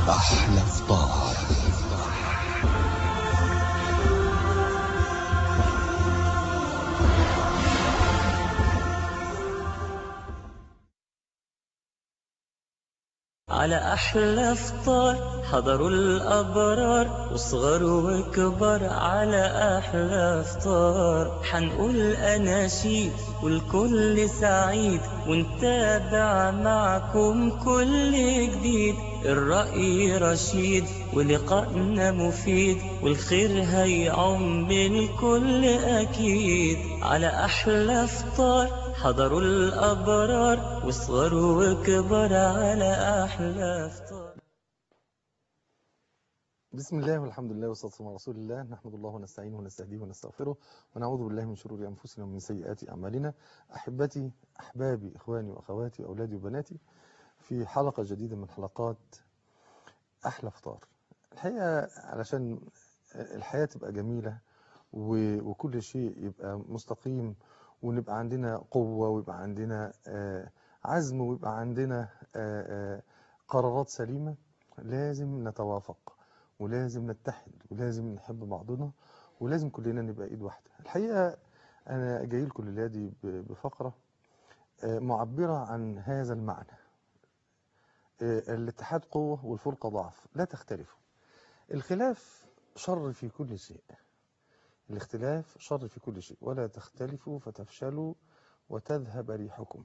أحلى فطار على أحلى فطار حضروا الأبرار وصغر وكبر على أحلى فطار حنقول أناشيد والكل سعيد ونتابع معكم كل جديد الرأي رشيد ولقائنا مفيد والخير هيعم الكل أكيد على أحلى فطار حضروا الأبرار وصغر وكبر على أحلى فطار بسم الله والحمد لله والصلاة والسلام على رسول الله نحمد الله ونستعينه ونستهديه ونستغفره ونعوذ بالله من شرور أنفسنا ومن سيئات أعمالنا أحبتي أحبابي إخواني وأخواتي أولادي وبناتي في حلقة جديدة من حلقات أحلى فطار الحقيقة علشان الحياة تبقى جميلة و- وكل شيء يبقى مستقيم ونبقى عندنا قوة ويبقى عندنا آه، عزم ويبقى عندنا آه، آه، قرارات سليمة لازم نتوافق ولازم نتحد ولازم نحب بعضنا ولازم كلنا نبقى ايد واحدة الحقيقة انا جاي لكم الليلة دي ب- بفقرة آه، معبرة عن هذا المعنى آه، الاتحاد قوة والفرقة ضعف لا تختلفوا الخلاف شر في كل شيء الاختلاف شر في كل شيء ولا تختلفوا فتفشلوا وتذهب ريحكم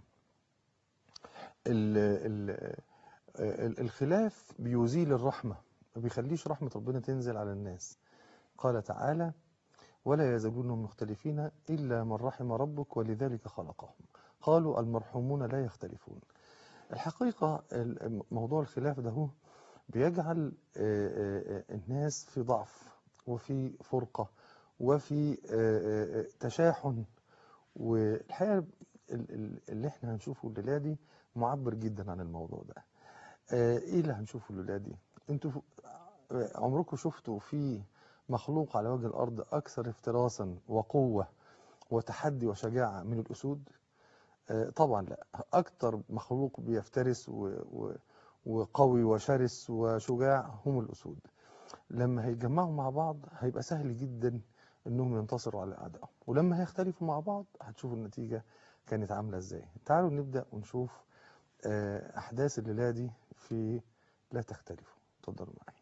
ال ال ال الخلاف بيزيل الرحمة ما بيخليش رحمة ربنا تنزل على الناس قال تعالى ولا يزالون مختلفين إلا من رحم ربك ولذلك خلقهم قالوا المرحومون لا يختلفون الحقيقة ال- موضوع الخلاف ده هو بيجعل آه، آه، آه، الناس في ضعف وفي فرقة وفي آه، آه، تشاحن والحقيقة ال- ال- اللي احنا هنشوفه الليلة دي معبر جدا عن الموضوع ده آه، ايه اللي هنشوفه الليلة دي انتوا ف- آه، عمركم شفتوا في مخلوق على وجه الأرض أكثر افتراسا وقوة وتحدي وشجاعة من الأسود آه، طبعا لا أكتر مخلوق بيفترس و... و... وقوي وشرس وشجاع هم الأسود لما هيتجمعوا مع بعض هيبقى سهل جدا انهم ينتصروا على اعدائهم ولما هيختلفوا مع بعض هتشوفوا النتيجة كانت عاملة ازاي تعالوا نبدأ ونشوف آه، احداث الليلة دي في لا تختلفوا اتفضلوا معايا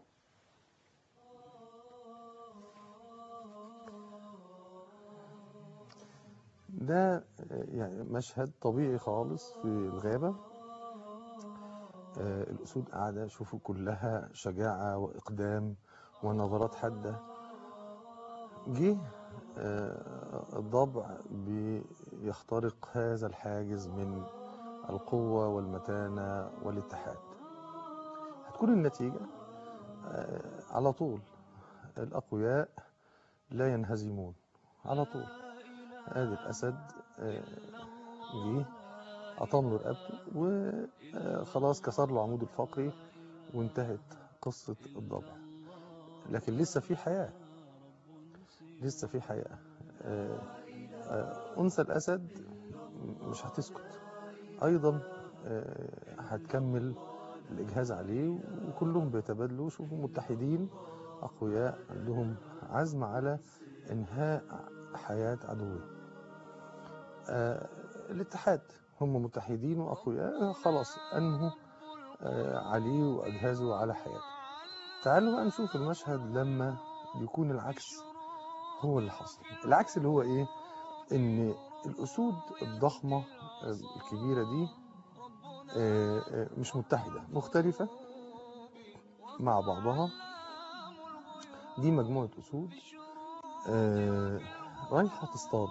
ده آه، يعني مشهد طبيعي خالص في الغابة آه، الأسود قاعدة شوفوا كلها شجاعة وإقدام ونظرات حادة جه آه، الضبع بيخترق هذا الحاجز من القوة والمتانة والاتحاد هتكون النتيجة آه، على طول الأقوياء لا ينهزمون على طول ادي الأسد آه، جه قطم له رقبته وخلاص كسر له عمود الفقري وانتهت قصة الضبع لكن لسه في حياة لسه في حياة آه، آه، أنثى الأسد مش هتسكت أيضا آه، هتكمل الإجهاز عليه وكلهم بيتبادلوا شوفوا متحدين أقوياء عندهم عزم على إنهاء حياة عدوهم آه، الاتحاد هم متحدين وأقوياء خلاص أنهوا آه، عليه وأجهزوا على حياته تعالوا بقى نشوف المشهد لما يكون العكس هو اللي حصل العكس اللي هو إيه إن الأسود الضخمة الكبيرة دي آه، آه، مش متحدة مختلفة مع بعضها دي مجموعة أسود آه، رايحة تصطاد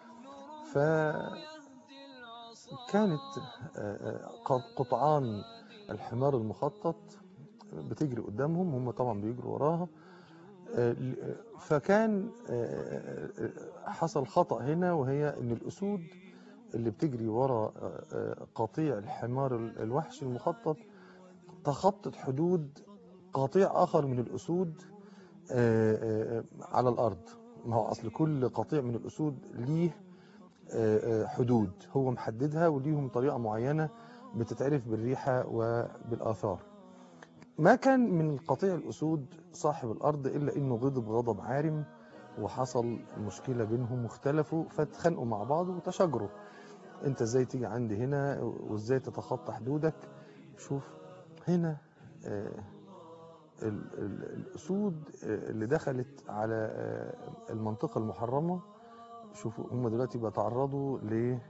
فكانت قطعان الحمار المخطط بتجري قدامهم هم طبعا بيجروا وراها آه، ل- فكان آه، آه، حصل خطأ هنا وهي ان الاسود اللي بتجري ورا آه، آه، قطيع الحمار ال- الوحش المخطط تخطت حدود قطيع اخر من الاسود آه، آه، على الارض ما هو اصل كل قطيع من الاسود ليه آه، آه، حدود هو محددها وليهم طريقة معينة بتتعرف بالريحة وبالآثار ما كان من قطيع الأسود صاحب الأرض إلا إنه غضب غضب عارم وحصل مشكلة بينهم واختلفوا فاتخانقوا مع بعض وتشاجروا انت ازاي تيجي عندي هنا وازاي تتخطى حدودك شوف هنا آه، ال- ال- الأسود آه، اللي دخلت على آه، المنطقة المحرمة شوفوا هم دلوقتي بيتعرضوا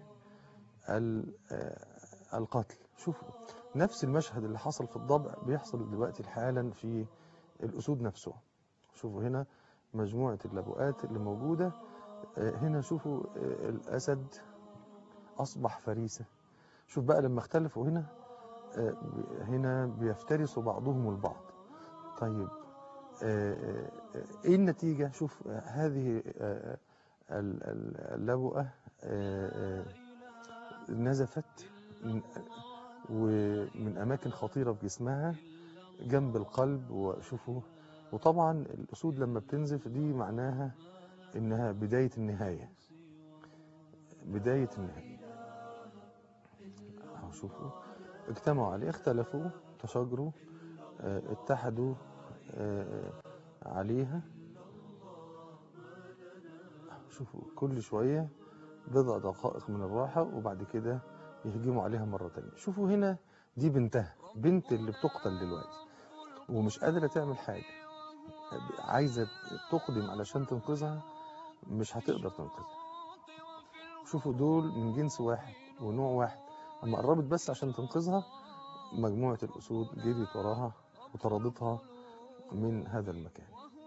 للقتل شوفوا نفس المشهد اللي حصل في الضبع بيحصل دلوقتي حالا في الأسود نفسها شوفوا هنا مجموعة اللبؤات اللي موجودة آه، هنا شوفوا آه، الأسد أصبح فريسة شوف بقى لما اختلفوا هنا آه، ب- هنا بيفترسوا بعضهم البعض طيب آه، آه، آه، ايه النتيجة شوف آه، هذه آه، ال- ال- اللبؤة آه، آه، نزفت من- ومن أماكن خطيرة في جسمها جنب القلب وشوفوا وطبعا الأسود لما بتنزف دي معناها إنها بداية النهاية بداية النهاية أهو شوفوا اجتمعوا عليه اختلفوا تشاجروا اه، اتحدوا اه، عليها شوفوا كل شوية بضع دقائق من الراحة وبعد كده يهجموا عليها مرة تانية شوفوا هنا دي بنتها بنت اللي بتقتل دلوقتي ومش قادرة تعمل حاجة عايزة تقدم علشان تنقذها مش هتقدر تنقذها شوفوا دول من جنس واحد ونوع واحد اما قربت بس عشان تنقذها مجموعة الأسود جريت وراها وطردتها من هذا المكان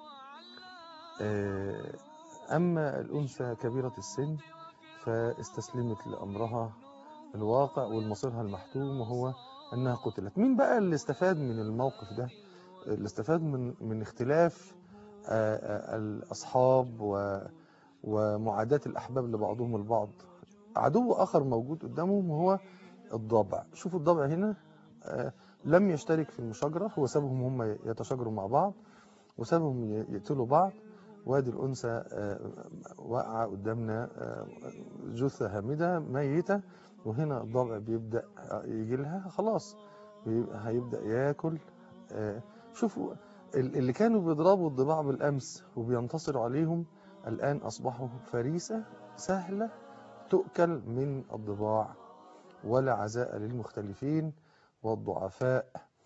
آه، أما الأنثى كبيرة السن فاستسلمت لأمرها الواقع والمصيرها المحتوم وهو أنها قتلت مين بقى اللي استفاد من الموقف ده اللي استفاد من من اختلاف آه، آه، الأصحاب و ومعاداة الأحباب لبعضهم البعض عدو آخر موجود قدامهم وهو الضبع شوفوا الضبع هنا آه، لم يشترك في المشاجرة هو سابهم هم يتشاجروا مع بعض وسابهم ي- يقتلوا بعض وادي الأنثى آه، واقعة قدامنا آه، جثة هامدة ميتة وهنا الضبع بيبدأ يجي لها خلاص بيبقى هيبدأ ياكل آه، شوفوا ال- اللي كانوا بيضربوا الضباع بالأمس وبينتصروا عليهم الآن أصبحوا فريسة سهلة تؤكل من الضباع ولا عزاء للمختلفين والضعفاء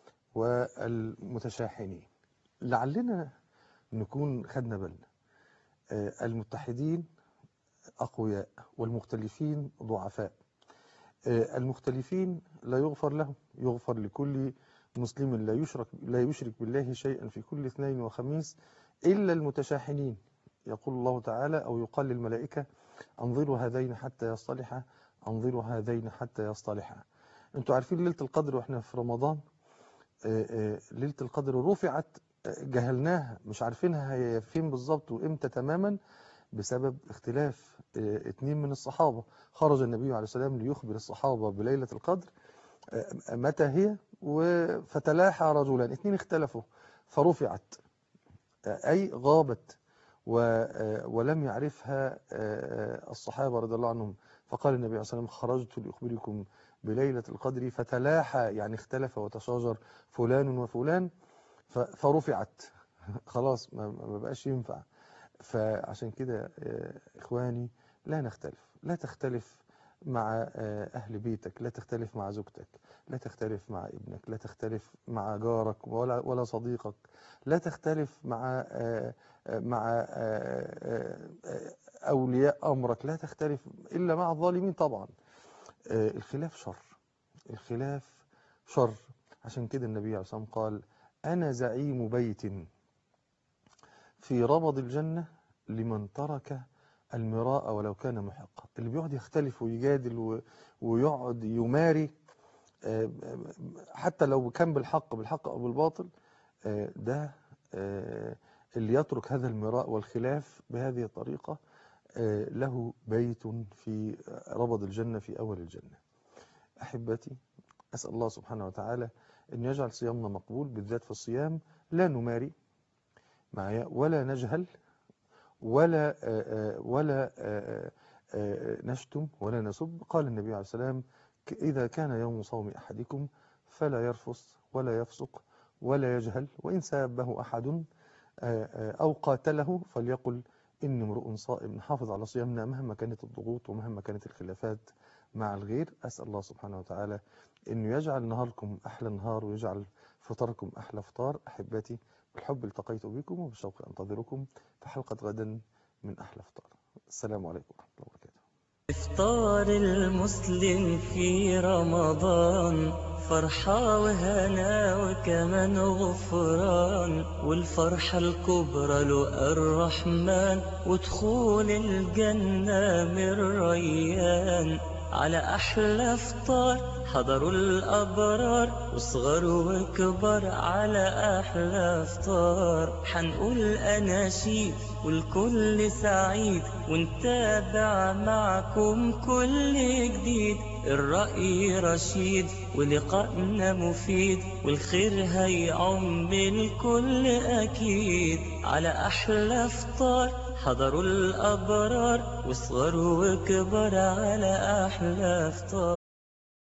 والمتشاحنين لعلنا نكون خدنا بالنا آه، المتحدين أقوياء والمختلفين ضعفاء آه، المختلفين لا يغفر لهم يغفر لكل مسلم لا يشرك لا يشرك بالله شيئا في كل اثنين وخميس إلا المتشاحنين يقول الله تعالى أو يقال للملائكة أنظروا هذين حتى يصطلحا أنظروا هذين حتى يصطلحا أنتوا عارفين ليلة القدر وإحنا في رمضان آه، آه، ليلة القدر رفعت آه، جهلناها مش عارفينها هي فين بالظبط وإمتى تماما بسبب اختلاف آه، اتنين من الصحابة خرج النبي عليه السلام ليخبر الصحابة بليلة القدر آه، متى هي و- فتلاحى رجلان اتنين اختلفوا فرفعت آه، أي غابت و- آه، ولم يعرفها آه، آه، الصحابة رضي الله عنهم فقال النبي عليه الصلاة والسلام خرجت لأخبركم بليلة القدر فتلاحى يعني اختلف وتشاجر فلان وفلان ف- فرفعت خلاص ما ما بقاش ينفع فعشان كده آه، إخواني لا نختلف لا تختلف مع آه، أهل بيتك لا تختلف مع زوجتك لا تختلف مع ابنك لا تختلف مع جارك ولا ولا صديقك لا تختلف مع آه، آه، مع آه، آه، آه، أولياء أمرك لا تختلف إلا مع الظالمين طبعا آه، الخلاف شر الخلاف شر عشان كده النبي عليه الصلاة والسلام قال أنا زعيم بيت في ربض الجنة لمن ترك المراء ولو كان محقا اللي بيقعد يختلف ويجادل و- ويقعد يماري آه، حتى لو كان بالحق بالحق أو بالباطل آه، ده آه، اللي يترك هذا المراء والخلاف بهذه الطريقة آه، له بيت في ربض الجنة في أول الجنة أحبتي أسأل الله سبحانه وتعالى أن يجعل صيامنا مقبول بالذات في الصيام لا نماري معايا ولا نجهل ولا آه، آه، ولا آه، آه، نشتم ولا نسب قال النبي عليه السلام ك- إذا كان يوم صوم أحدكم فلا يرفث ولا يفسق ولا يجهل وإن سابه أحد أو قاتله فليقل إني امرؤ صائم نحافظ على صيامنا مهما كانت الضغوط ومهما كانت الخلافات مع الغير أسأل الله سبحانه وتعالى أنه يجعل نهاركم أحلى نهار ويجعل فطركم أحلى فطار أحبتي بالحب التقيت بكم وبالشوق أنتظركم في حلقة غدا من أحلى فطار السلام عليكم ورحمة الله وبركاته إفطار المسلم في رمضان فرحة وهنا وكمان غفران والفرحة الكبرى له الرحمن ودخول الجنة من ريان على أحلى فطار حضروا الأبرار وصغر وكبر على أحلى فطار حنقول أناشيد والكل سعيد ونتابع معكم كل جديد الرأي رشيد ولقائنا مفيد والخير هيعم الكل أكيد على أحلى فطار حضروا الأبرار وصغر وكبر على أحلى فطار